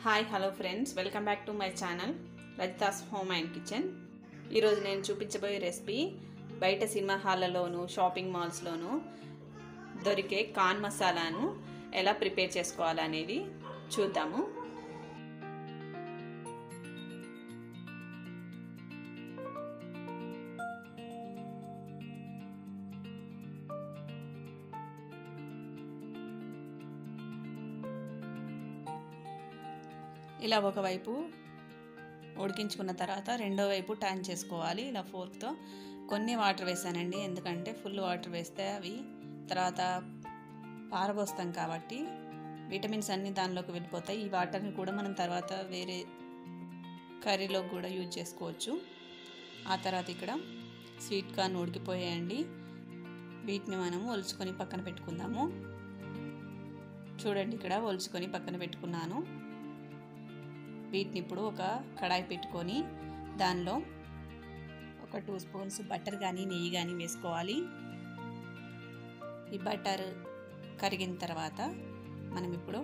hi hello friends welcome back to my channel Rajitha's home and kitchen ఈరోజు నేను చూపించబోయే recipe బయట సినిమా హాల్లలోను షాపింగ్ మాల్స్లోను దొరికే కాన్ మసాలాను ఎలా ప్రిపేర్ చేసుకోవాలనేది చూద్దాము ఇలా ఒకవైపు ఉడికించుకున్న తర్వాత రెండో వైపు టర్న్ చేసుకోవాలి ఇలా ఫోర్క్తో కొన్ని వాటర్ వేసానండి ఎందుకంటే ఫుల్ వాటర్ వేస్తే అవి తర్వాత పారబోస్తాం కాబట్టి విటమిన్స్ అన్నీ దానిలోకి వెళ్ళిపోతాయి ఈ వాటర్ని కూడా మనం తర్వాత వేరే కర్రీలో కూడా యూజ్ చేసుకోవచ్చు ఆ తర్వాత ఇక్కడ స్వీట్ కార్న్ ఉడికిపోయాయండి వీటిని మనము ఒలుచుకొని పక్కన పెట్టుకుందాము చూడండి ఇక్కడ ఒలుచుకొని పక్కన పెట్టుకున్నాను వీటిని ఇప్పుడు ఒక కడాయి పెట్టుకొని దానిలో ఒక టూ స్పూన్స్ బటర్ కానీ నెయ్యి కానీ వేసుకోవాలి ఈ బటర్ కరిగిన తర్వాత మనం ఇప్పుడు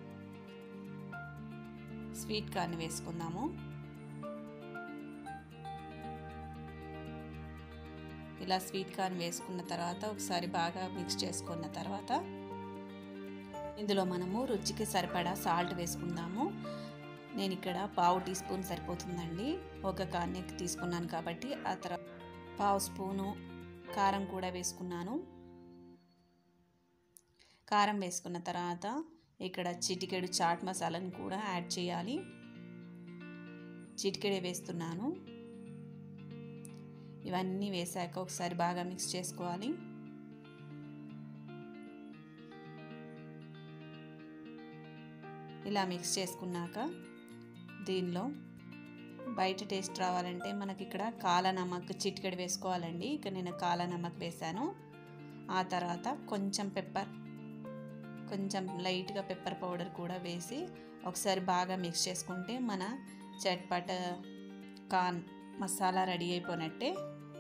స్వీట్ కార్న్ వేసుకుందాము ఇలా స్వీట్ కార్న్ వేసుకున్న తర్వాత ఒకసారి బాగా మిక్స్ చేసుకున్న తర్వాత ఇందులో మనము రుచికి సరిపడా సాల్ట్ వేసుకుందాము నేను ఇక్కడ పావు టీ స్పూన్ సరిపోతుందండి ఒక కార్నెక్ తీసుకున్నాను కాబట్టి ఆ తర్వాత పావు స్పూను కారం కూడా వేసుకున్నాను కారం వేసుకున్న తర్వాత ఇక్కడ చిటికెడు చాట్ మసాలాను కూడా యాడ్ చేయాలి చిటికెడే వేస్తున్నాను ఇవన్నీ వేసాక ఒకసారి బాగా మిక్స్ చేసుకోవాలి ఇలా మిక్స్ చేసుకున్నాక దీనిలో బయట టేస్ట్ రావాలంటే మనకి ఇక్కడ కాల నమక్ చిటికెడు వేసుకోవాలండి ఇక నేను కాల నమక్ వేసాను ఆ తర్వాత కొంచెం పెప్పర్ కొంచెం లైట్గా పెప్పర్ పౌడర్ కూడా వేసి ఒకసారి బాగా మిక్స్ చేసుకుంటే మన చట్పట కాన్ మసాలా రెడీ అయిపోయినట్టే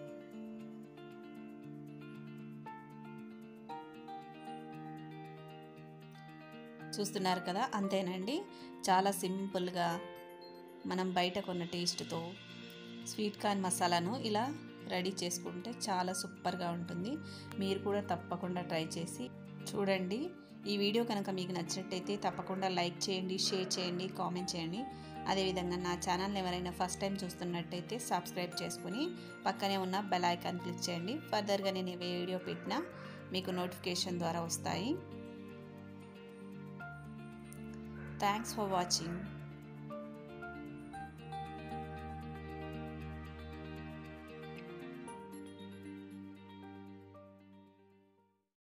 చూస్తున్నారు కదా అంతేనండి చాలా సింపుల్గా మనం బయట కొన్న టేస్ట్తో స్వీట్ కార్న్ మసాలాను ఇలా రెడీ చేసుకుంటే చాలా సూపర్గా ఉంటుంది మీరు కూడా తప్పకుండా ట్రై చేసి చూడండి ఈ వీడియో కనుక మీకు నచ్చినట్టయితే తప్పకుండా లైక్ చేయండి షేర్ చేయండి కామెంట్ చేయండి అదేవిధంగా నా ఛానల్ ఎవరైనా ఫస్ట్ టైం చూస్తున్నట్టయితే సబ్స్క్రైబ్ చేసుకుని పక్కనే ఉన్న బెల్ ఐకాన్ క్లిక్ చేయండి ఫర్దర్గా నేను ఏ వీడియో పెట్టినా మీకు నోటిఫికేషన్ ద్వారా వస్తాయి థ్యాంక్స్ ఫర్ వాచింగ్